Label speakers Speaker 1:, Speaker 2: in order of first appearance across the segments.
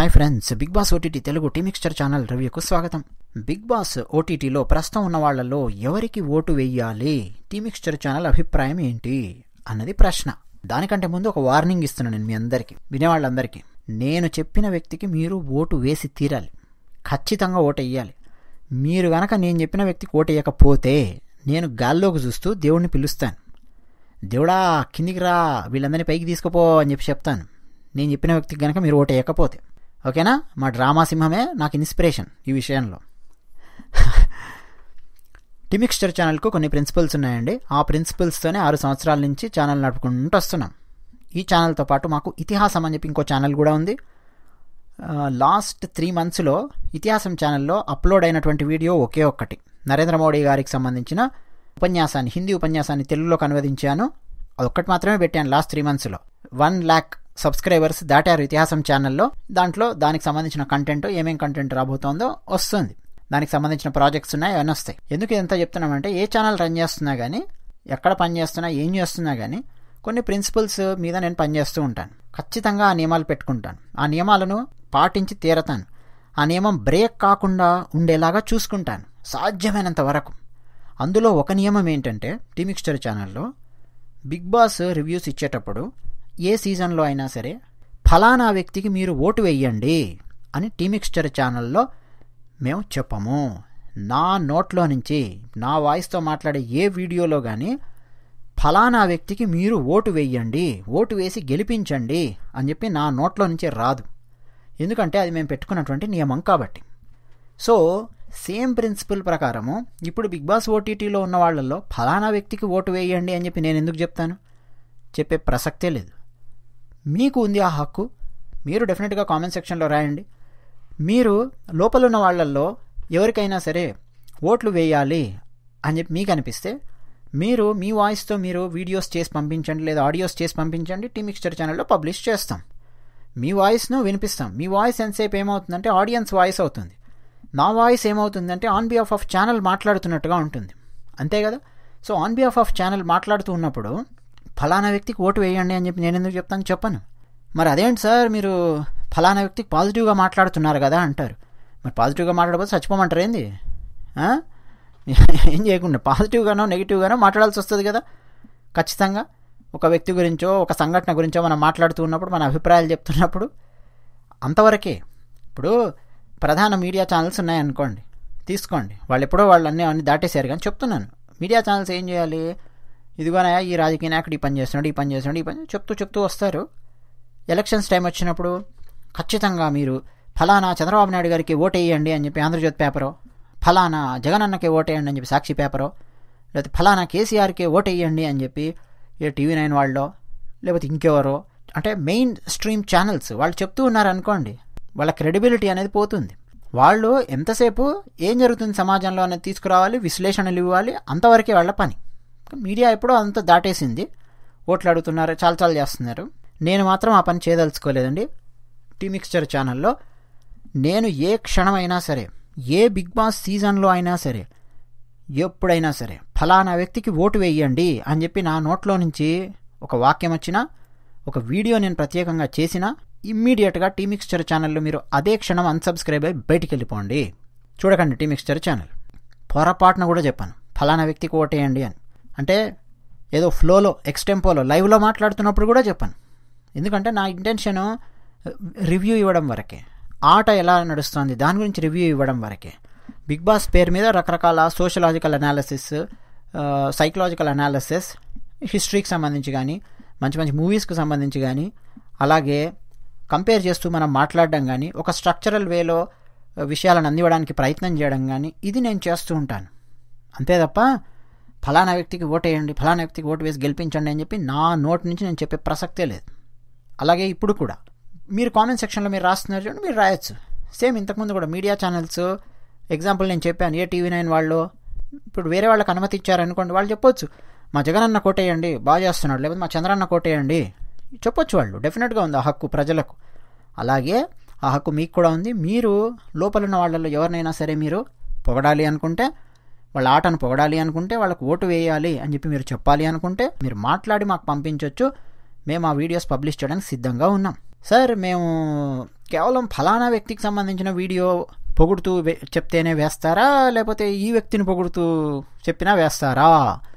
Speaker 1: hi friends big boss OTT Telugu tea mixture channel రివ్యూకు స్వాగతం big boss ఓటీటీలో ప్రస్తుతం ఉన్న వాళ్లలో ఎవరికి ఓటు వెయ్యాలి టీమిక్స్చర్ ఛానల్ అభిప్రాయం ఏంటి అన్నది ప్రశ్న దానికంటే ముందు ఒక వార్నింగ్ ఇస్తున్నాను నేను మీ అందరికీ వినేవాళ్ళందరికీ నేను చెప్పిన వ్యక్తికి మీరు ఓటు వేసి తీరాలి ఖచ్చితంగా ఓటు వేయాలి మీరు గనక నేను చెప్పిన వ్యక్తికి ఓటు వేయకపోతే నేను గాల్లోకి చూస్తూ దేవుణ్ణి పిలుస్తాను దేవుడా కిందికి రా వీళ్ళందరినీ పైకి తీసుకుపో అని చెప్పి చెప్తాను నేను చెప్పిన వ్యక్తికి కనుక మీరు ఓటు వేయకపోతే ఓకేనా మా డ్రామా సింహమే నాకు ఇన్స్పిరేషన్ ఈ విషయంలో టిమిక్స్చర్ ఛానల్కు కొన్ని ప్రిన్సిపల్స్ ఉన్నాయండి ఆ ప్రిన్సిపల్స్తోనే ఆరు సంవత్సరాల నుంచి ఛానల్ నడుపుకుంటూ వస్తున్నాం ఈ ఛానల్తో పాటు మాకు ఇతిహాసం అని చెప్పి ఇంకో ఛానల్ కూడా ఉంది లాస్ట్ త్రీ మంత్స్లో ఇతిహాసం ఛానల్లో అప్లోడ్ అయినటువంటి వీడియో ఒకే ఒక్కటి నరేంద్ర మోడీ గారికి సంబంధించిన ఉపన్యాసాన్ని హిందీ ఉపన్యాసాన్ని తెలుగులోకి అనువదించాను అదొక్కటి మాత్రమే పెట్టాను లాస్ట్ త్రీ మంత్స్లో వన్ ల్యాక్ సబ్స్క్రైబర్స్ దాటారు ఇతిహాసం ఛానల్లో దాంట్లో దానికి సంబంధించిన కంటెంట్ ఏమేం కంటెంట్ రాబోతోందో వస్తుంది దానికి సంబంధించిన ప్రాజెక్ట్స్ ఉన్నాయి అవన్నీ వస్తాయి ఎందుకు ఎంత చెప్తున్నామంటే ఏ ఛానల్ రన్ చేస్తున్నా కానీ ఎక్కడ పని చేస్తున్నా ఏం చేస్తున్నా కానీ కొన్ని ప్రిన్సిపల్స్ మీద నేను పనిచేస్తూ ఉంటాను ఖచ్చితంగా ఆ నియమాలు పెట్టుకుంటాను ఆ నియమాలను పాటించి తీరతాను ఆ నియమం బ్రేక్ కాకుండా ఉండేలాగా చూసుకుంటాను సాధ్యమైనంత వరకు అందులో ఒక నియమం ఏంటంటే టీమిక్స్చర్ ఛానల్లో బిగ్ బాస్ రివ్యూస్ ఇచ్చేటప్పుడు ఏ సీజన్లో అయినా సరే ఫలానా వ్యక్తికి మీరు ఓటు వేయండి అని టీమిక్స్చర్ ఛానల్లో మేము చెప్పము నా నోట్లో నుంచి నా వాయిస్తో మాట్లాడే ఏ వీడియోలో కానీ ఫలానా వ్యక్తికి మీరు ఓటు వేయండి ఓటు వేసి గెలిపించండి అని చెప్పి నా నోట్లో నుంచి రాదు ఎందుకంటే అది మేము పెట్టుకున్నటువంటి నియమం కాబట్టి సో సేమ్ ప్రిన్సిపల్ ప్రకారము ఇప్పుడు బిగ్ బాస్ ఓటీటీలో ఉన్న వాళ్ళల్లో ఫలానా వ్యక్తికి ఓటు వేయండి అని చెప్పి నేను ఎందుకు చెప్తాను చెప్పే ప్రసక్తే లేదు మీకు ఉంది ఆ హక్కు మీరు డెఫినెట్గా కామెంట్ సెక్షన్లో రాయండి మీరు లోపల ఉన్న వాళ్ళల్లో ఎవరికైనా సరే ఓట్లు వేయాలి అని చెప్పి మీకు అనిపిస్తే మీరు మీ వాయిస్తో మీరు వీడియోస్ చేసి పంపించండి లేదా ఆడియోస్ చేసి పంపించండి టీమిక్స్చర్ ఛానల్లో పబ్లిష్ చేస్తాం మీ వాయిస్ను వినిపిస్తాం మీ వాయిస్ ఎంతసేపు ఏమవుతుందంటే ఆడియన్స్ వాయిస్ అవుతుంది నా వాయిస్ ఏమవుతుందంటే ఆన్ బిహాఫ్ ఆఫ్ ఛానల్ మాట్లాడుతున్నట్టుగా ఉంటుంది అంతే కదా so on behalf of channel మాట్లాడుతూ ఉన్నప్పుడు ఫలానా వ్యక్తికి ఓటు వేయండి అని చెప్పి నేను ఎందుకు చెప్తాను చెప్పను మరి అదేంటి సార్ మీరు ఫలానా వ్యక్తికి పాజిటివ్గా మాట్లాడుతున్నారు కదా అంటారు మరి పాజిటివ్గా మాట్లాడకపోతే చచ్చిపోమంటారు ఏంది ఏం చేయకుండా పాజిటివ్గానో నెగిటివ్గానో మాట్లాడాల్సి వస్తుంది కదా ఖచ్చితంగా ఒక వ్యక్తి గురించో ఒక సంఘటన గురించో మనం మాట్లాడుతూ ఉన్నప్పుడు మన అభిప్రాయాలు చెప్తున్నప్పుడు అంతవరకే ఇప్పుడు ప్రధాన మీడియా ఛానల్స్ ఉన్నాయనుకోండి తీసుకోండి వాళ్ళు ఎప్పుడో వాళ్ళు అన్నీ అన్నీ దాటేశారు కానీ చెప్తున్నాను మీడియా ఛానల్స్ ఏం చేయాలి ఇదిగోనయా ఈ రాజకీయ నాయకుడు ఈ పని చేస్తున్నాడు ఈ పని చేస్తున్నాడు ఈ పని చెప్తూ చెప్తూ వస్తారు ఎలక్షన్స్ టైం వచ్చినప్పుడు ఖచ్చితంగా మీరు ఫలానా చంద్రబాబు నాయుడు గారికి ఓటేయండి అని చెప్పి ఆంధ్రజ్యోతి పేపరో ఫలానా జగనన్నకే ఓటేయండి అని చెప్పి సాక్షి పేపరో లేకపోతే ఫలానా కేసీఆర్కే ఓటేయండి అని చెప్పి ఏ టీవీ నైన్ వాళ్ళో లేకపోతే ఇంకెవరో అంటే మెయిన్ స్ట్రీమ్ ఛానల్స్ వాళ్ళు చెప్తూ ఉన్నారు అనుకోండి వాళ్ళ క్రెడిబిలిటీ అనేది పోతుంది వాళ్ళు ఎంతసేపు ఏం జరుగుతుంది సమాజంలో అనేది తీసుకురావాలి విశ్లేషణలు ఇవ్వాలి అంతవరకే వాళ్ళ పని మీడియా ఎప్పుడో అంత దాటేసింది ఓట్లు అడుగుతున్నారు చాలా చాలా చేస్తున్నారు నేను మాత్రం ఆ పని చేయదలుచుకోలేదండి టీమిక్స్చర్ ఛానల్లో నేను ఏ క్షణమైనా సరే ఏ బిగ్ బాస్ సీజన్లో అయినా సరే ఎప్పుడైనా సరే ఫలానా వ్యక్తికి ఓటు వేయండి అని చెప్పి నా నోట్లో నుంచి ఒక వాక్యం వచ్చినా ఒక వీడియో నేను ప్రత్యేకంగా చేసినా ఇమ్మీడియట్గా టీమిక్స్చర్ ఛానల్లో మీరు అదే క్షణం అన్సబ్స్క్రైబ్ అయ్యి బయటికి వెళ్ళిపోండి చూడకండి టీమిక్స్చర్ ఛానల్ పొరపాటున కూడా చెప్పాను ఫలానా వ్యక్తికి ఓటేయండి అని అంటే ఏదో ఫ్లోలో ఎక్స్టెంపోలో లైవ్లో మాట్లాడుతున్నప్పుడు కూడా చెప్పాను ఎందుకంటే నా ఇంటెన్షను రివ్యూ ఇవ్వడం వరకే ఆట ఎలా నడుస్తుంది దాని గురించి రివ్యూ ఇవ్వడం వరకే బిగ్ బాస్ పేరు మీద రకరకాల సోషలాజికల్ అనాలిసిస్ సైకలాజికల్ అనాలిసిస్ హిస్టరీకి సంబంధించి కానీ మంచి మంచి మూవీస్కి సంబంధించి కానీ అలాగే కంపేర్ చేస్తూ మనం మాట్లాడడం కానీ ఒక స్ట్రక్చరల్ వేలో విషయాలను అందివ్వడానికి ప్రయత్నం చేయడం కానీ ఇది నేను చేస్తూ ఉంటాను అంతే తప్ప ఫలానా వ్యక్తికి ఓటు వేయండి ఫలానా వ్యక్తికి ఓటు వేసి గెలిపించండి అని చెప్పి నా నోట్ నుంచి నేను చెప్పే ప్రసక్తే లేదు అలాగే ఇప్పుడు కూడా మీరు కామెంట్ సెక్షన్లో మీరు రాస్తున్నారు చూడండి మీరు రాయొచ్చు సేమ్ ఇంతకుముందు కూడా మీడియా ఛానల్స్ ఎగ్జాంపుల్ నేను చెప్పాను ఏ టీవీ నైన్ వాళ్ళు ఇప్పుడు వేరే వాళ్ళకి అనుమతి ఇచ్చారనుకోండి వాళ్ళు చెప్పొచ్చు మా జగనన్న కోటేయండి బాగా చేస్తున్నాడు లేకపోతే మా చంద్రన్న కోటేయండి చెప్పొచ్చు వాళ్ళు డెఫినెట్గా ఉంది ఆ హక్కు ప్రజలకు అలాగే ఆ హక్కు మీకు కూడా ఉంది మీరు లోపల ఉన్న వాళ్ళలో ఎవరినైనా సరే మీరు పొగడాలి అనుకుంటే వాళ్ళ ఆటను పొగడాలి అనుకుంటే వాళ్ళకు ఓటు వేయాలి అని చెప్పి మీరు చెప్పాలి అనుకుంటే మీరు మాట్లాడి మాకు పంపించవచ్చు మేము ఆ వీడియోస్ పబ్లిష్ చేయడానికి సిద్ధంగా ఉన్నాం సార్ మేము కేవలం ఫలానా వ్యక్తికి సంబంధించిన వీడియో పొగుడుతూ వే- చెప్తేనే వేస్తారా లేకపోతే ఈ వ్యక్తిని పొగుడుతూ చెప్పినా వేస్తారా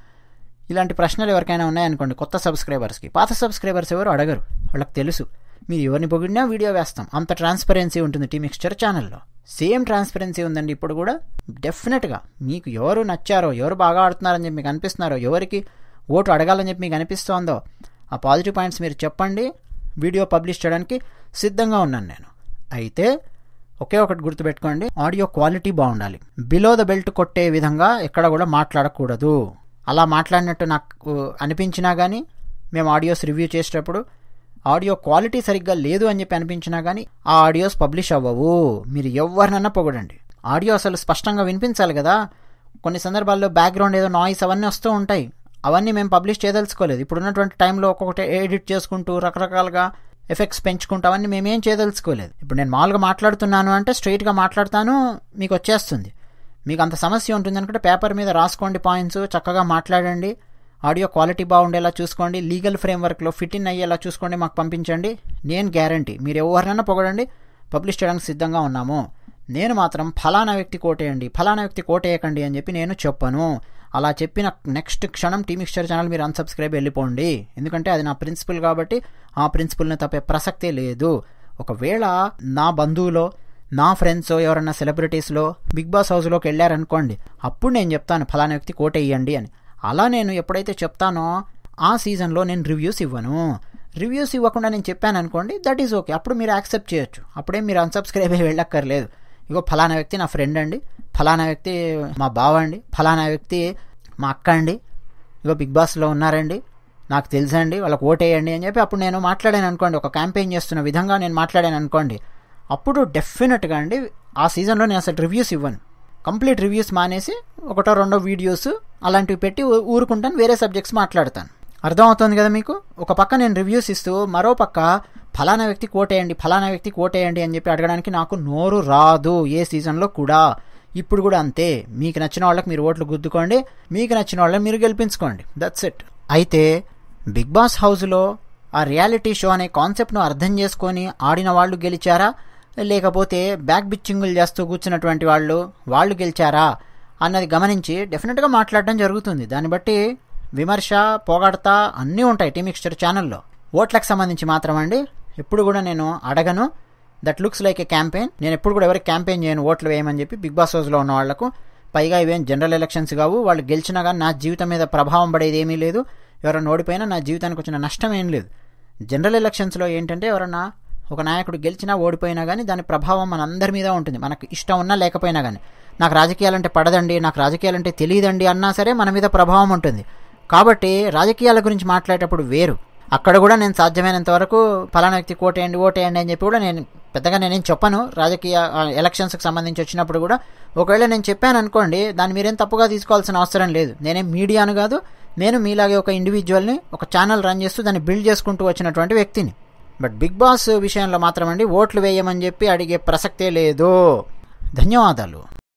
Speaker 1: ఇలాంటి ప్రశ్నలు ఎవరికైనా ఉన్నాయనుకోండి కొత్త సబ్స్క్రైబర్స్కి పాత సబ్స్క్రైబర్స్ ఎవరు అడగరు వాళ్ళకి తెలుసు మీరు ఎవరిని పొగిడినా వీడియో వేస్తాం అంత ట్రాన్స్పరెన్సీ ఉంటుంది టీ మిక్స్చర్ ఛానల్లో సేమ్ ట్రాన్స్పరెన్సీ ఉందండి ఇప్పుడు కూడా డెఫినెట్గా మీకు ఎవరు నచ్చారో ఎవరు బాగా ఆడుతున్నారని చెప్పి మీకు అనిపిస్తున్నారో ఎవరికి ఓటు అడగాలని చెప్పి మీకు అనిపిస్తోందో ఆ పాజిటివ్ పాయింట్స్ మీరు చెప్పండి వీడియో పబ్లిష్ చేయడానికి సిద్ధంగా ఉన్నాను నేను అయితే ఒకే ఒకటి గుర్తుపెట్టుకోండి ఆడియో క్వాలిటీ బాగుండాలి బిలో ద బెల్ట్ కొట్టే విధంగా ఎక్కడ కూడా మాట్లాడకూడదు అలా మాట్లాడినట్టు నాకు అనిపించినా కానీ మేము ఆడియోస్ రివ్యూ చేసేటప్పుడు ఆడియో క్వాలిటీ సరిగ్గా లేదు అని చెప్పి అనిపించినా కానీ ఆ ఆడియోస్ పబ్లిష్ అవ్వవు మీరు ఎవరినన్నా పొగడండి ఆడియో అసలు స్పష్టంగా వినిపించాలి కదా కొన్ని సందర్భాల్లో బ్యాక్గ్రౌండ్ ఏదో నాయిస్ అవన్నీ వస్తూ ఉంటాయి అవన్నీ మేము పబ్లిష్ చేయదలుచుకోలేదు ఇప్పుడు ఉన్నటువంటి టైంలో ఒక్కొక్కటి ఎడిట్ చేసుకుంటూ రకరకాలుగా ఎఫెక్ట్స్ పెంచుకుంటూ అవన్నీ మేమేం చేయదలుచుకోలేదు ఇప్పుడు నేను మామూలుగా మాట్లాడుతున్నాను అంటే స్ట్రైట్గా మాట్లాడతాను మీకు వచ్చేస్తుంది మీకు అంత సమస్య ఉంటుంది అనుకుంటే పేపర్ మీద రాసుకోండి పాయింట్స్ చక్కగా మాట్లాడండి ఆడియో క్వాలిటీ బాగుండేలా చూసుకోండి లీగల్ ఫ్రేమ్వర్క్లో ఫిట్ ఇన్ అయ్యేలా చూసుకోండి మాకు పంపించండి నేను గ్యారంటీ మీరు ఎవరినైనా పొగడండి పబ్లిష్ చేయడానికి సిద్ధంగా ఉన్నాము నేను మాత్రం ఫలానా వ్యక్తి కోటేయండి ఫలానా వ్యక్తి కోటేయకండి అని చెప్పి నేను చెప్పను అలా చెప్పిన నెక్స్ట్ క్షణం టీ మిక్స్చర్ ఛానల్ మీరు అన్సబ్స్క్రైబ్ వెళ్ళిపోండి ఎందుకంటే అది నా ప్రిన్సిపల్ కాబట్టి ఆ ప్రిన్సిపల్ని తప్పే ప్రసక్తే లేదు ఒకవేళ నా బంధువులో నా ఫ్రెండ్స్ ఎవరన్నా సెలబ్రిటీస్లో బిగ్ బాస్ హౌస్లోకి వెళ్ళారనుకోండి అప్పుడు నేను చెప్తాను ఫలానా వ్యక్తి కోటేయండి అని అలా నేను ఎప్పుడైతే చెప్తానో ఆ సీజన్లో నేను రివ్యూస్ ఇవ్వను రివ్యూస్ ఇవ్వకుండా నేను చెప్పాను అనుకోండి దట్ ఈజ్ ఓకే అప్పుడు మీరు యాక్సెప్ట్ చేయొచ్చు అప్పుడే మీరు అన్సబ్స్క్రైబ్ అయ్యి వెళ్ళక్కర్లేదు ఇగో ఫలానా వ్యక్తి నా ఫ్రెండ్ అండి ఫలానా వ్యక్తి మా బావ అండి ఫలానా వ్యక్తి మా అక్క అండి ఇగో బిగ్ బాస్లో ఉన్నారండి నాకు తెలుసండి వాళ్ళకి ఓటేయండి అని చెప్పి అప్పుడు నేను మాట్లాడాను అనుకోండి ఒక క్యాంపెయిన్ చేస్తున్న విధంగా నేను మాట్లాడాను అనుకోండి అప్పుడు డెఫినెట్గా అండి ఆ సీజన్లో నేను అసలు రివ్యూస్ ఇవ్వను కంప్లీట్ రివ్యూస్ మానేసి ఒకటో రెండో వీడియోస్ అలాంటివి పెట్టి ఊ- ఊరుకుంటాను వేరే సబ్జెక్ట్స్ మాట్లాడతాను అర్థమవుతుంది కదా మీకు ఒక పక్క నేను రివ్యూస్ ఇస్తూ మరో పక్క ఫలానా వ్యక్తి కోటేయండి ఫలానా వ్యక్తి కోటేయండి అని చెప్పి అడగడానికి నాకు నోరు రాదు ఏ సీజన్లో కూడా ఇప్పుడు కూడా అంతే మీకు నచ్చిన వాళ్ళకి మీరు ఓట్లు గుద్దుకోండి మీకు నచ్చిన వాళ్ళని మీరు గెలిపించుకోండి దట్స్ ఇట్ అయితే బిగ్ బాస్ హౌస్లో ఆ రియాలిటీ షో అనే కాన్సెప్ట్ను అర్థం చేసుకొని ఆడిన వాళ్ళు గెలిచారా లేకపోతే బ్యాక్ బిచ్చింగులు చేస్తూ కూర్చున్నటువంటి వాళ్ళు వాళ్ళు గెలిచారా అన్నది గమనించి డెఫినెట్గా మాట్లాడడం జరుగుతుంది దాన్ని బట్టి విమర్శ పోగడతా అన్నీ ఉంటాయి టీ మిక్స్చర్ ఛానల్లో ఓట్లకు సంబంధించి మాత్రం అండి ఎప్పుడు కూడా నేను అడగను that looks like a campaign నేను ఎప్పుడు కూడా ఎవరికి క్యాంపెయిన్ చేయను ఓట్లు వేయమని చెప్పి బిగ్ బాస్ హౌస్లో ఉన్న వాళ్లకు పైగా ఇవేం జనరల్ ఎలక్షన్స్ కావు వాళ్ళు గెలిచినా కానీ నా జీవితం మీద ప్రభావం పడేది ఏమీ లేదు ఎవరైనా ఓడిపోయినా నా జీవితానికి వచ్చిన నష్టం ఏం లేదు జనరల్ ఎలక్షన్స్లో ఏంటంటే ఎవరన్నా ఒక నాయకుడు గెలిచినా ఓడిపోయినా కానీ దాని ప్రభావం మన అందరి మీద ఉంటుంది మనకు ఇష్టం ఉన్నా లేకపోయినా కానీ నాకు రాజకీయాలంటే పడదండి నాకు రాజకీయాలంటే తెలియదండి అన్నా సరే మన మీద ప్రభావం ఉంటుంది కాబట్టి రాజకీయాల గురించి మాట్లాడేటప్పుడు వేరు అక్కడ కూడా నేను సాధ్యమైనంత వరకు ఫలానా వ్యక్తి కోటేయండి ఓటేయండి అని చెప్పి కూడా నేను పెద్దగా నేనేం చెప్పను రాజకీయ ఆ, ఎలక్షన్స్కి సంబంధించి వచ్చినప్పుడు కూడా ఒకవేళ నేను చెప్పాను అనుకోండి దాన్ని మీరేం తప్పుగా తీసుకోవాల్సిన అవసరం లేదు నేనేం మీడియాను కాదు నేను మీలాగే ఒక ఇండివిజువల్ని ఒక ఛానల్ రన్ చేస్తూ దాన్ని బిల్డ్ చేసుకుంటూ వచ్చినటువంటి వ్యక్తిని బట్ బిగ్ బాస్ విషయంలో మాత్రం అండి ఓట్లు వేయమని చెప్పి అడిగే ప్రసక్తే లేదు ధన్యవాదాలు